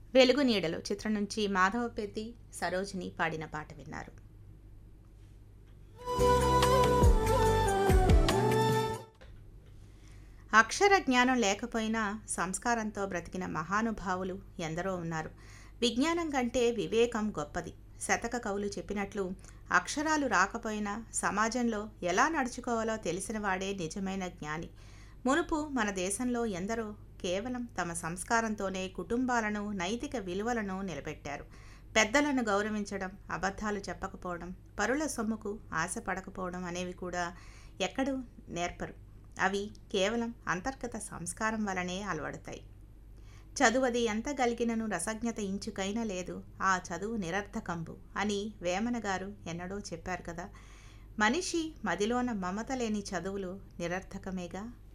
వెలుగు నీడలు చిత్రం నుంచి మాధవపెద్ది సరోజిని పాడిన పాట విన్నారు అక్షర జ్ఞానం లేకపోయినా సంస్కారంతో బ్రతికిన మహానుభావులు ఎందరో ఉన్నారు విజ్ఞానం కంటే వివేకం గొప్పది శతక కవులు చెప్పినట్లు అక్షరాలు రాకపోయినా సమాజంలో ఎలా నడుచుకోవాలో తెలిసిన వాడే నిజమైన జ్ఞాని మునుపు మన దేశంలో ఎందరో కేవలం తమ సంస్కారంతోనే కుటుంబాలను నైతిక విలువలను నిలబెట్టారు పెద్దలను గౌరవించడం అబద్ధాలు చెప్పకపోవడం పరుల సొమ్ముకు ఆశపడకపోవడం అనేవి కూడా ఎక్కడూ నేర్పరు అవి కేవలం అంతర్గత సంస్కారం వలనే అలవడతాయి చదువది ఎంత గలిగినను రసజ్ఞత ఇంచుకైనా లేదు ఆ చదువు నిరర్థకంబు అని వేమన గారు ఎన్నడో చెప్పారు కదా మనిషి మదిలోన మమత లేని చదువులు నిరర్థకమేగా